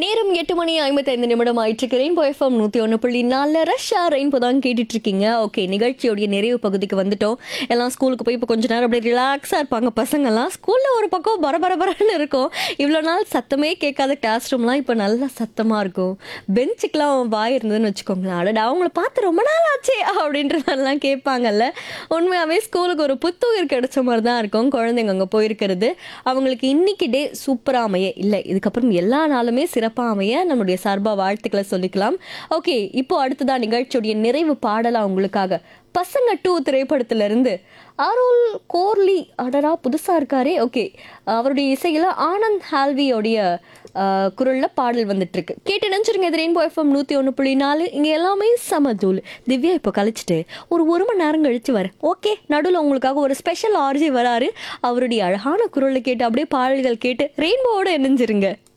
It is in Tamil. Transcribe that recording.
நேரம் எட்டு மணி ஐம்பத்தைந்து நிமிடம் ஆயிட்டு ரெயின்போ எஃப்எம் நூற்றி ஒன்று புள்ளி நாலு ரஷ்ஷா ரெயின்போ தான் கேட்டுட்டு இருக்கீங்க ஓகே நிகழ்ச்சியோடைய நிறைவு பகுதிக்கு வந்துட்டோம் எல்லாம் ஸ்கூலுக்கு போய் இப்போ கொஞ்ச நேரம் அப்படியே ரிலாக்ஸாக இருப்பாங்க பசங்கள்லாம் ஸ்கூலில் ஒரு பக்கம் பரபரபரன்னு இருக்கும் இவ்வளோ நாள் சத்தமே கேட்காத கிளாஸ் ரூம்லாம் இப்போ நல்லா சத்தமாக இருக்கும் பெஞ்சுக்கெலாம் வாய் இருந்ததுன்னு வச்சுக்கோங்களேன் அடடா அவங்கள பார்த்து ரொம்ப நாள் ஆச்சே அப்படின்ற மாதிரிலாம் கேட்பாங்கல்ல உண்மையாகவே ஸ்கூலுக்கு ஒரு புத்துயிர் கிடைச்ச மாதிரி தான் இருக்கும் குழந்தைங்க அங்கே போயிருக்கிறது அவங்களுக்கு இன்னைக்கு டே சூப்பராக அமைய இல்லை இதுக்கப்புறம் எல்லா நாளுமே சிறப்பாக அமைய நம்மளுடைய சார்பாக வாழ்த்துக்களை சொல்லிக்கலாம் ஓகே இப்போ அடுத்ததான் நிகழ்ச்சியுடைய நிறைவு பாடலாம் உங்களுக்காக பசங்க டூ திரைப்படத்துல இருந்து அருள் கோர்லி அடடா புதுசா இருக்காரே ஓகே அவருடைய இசையில ஆனந்த் ஹால்வியோடைய ஆஹ், குரல்ல பாடல் வந்துட்டு இருக்கு கேட்டு நினைச்சிருங்க இது ரெயின்போ எஃப்எம் நூத்தி ஒன்று புள்ளி நாலு இங்க எல்லாமே சமதூள் திவ்யா இப்போ கழிச்சிட்டு ஒரு ஒரு மணி நேரம் கழிச்சு வரேன் ஓகே நடுவில் உங்களுக்காக ஒரு ஸ்பெஷல் ஆர்ஜி வராரு அவருடைய அழகான குரலை கேட்டு அப்படியே பாடல்கள் கேட்டு ரெயின்போவோட இணைஞ்சிருங்க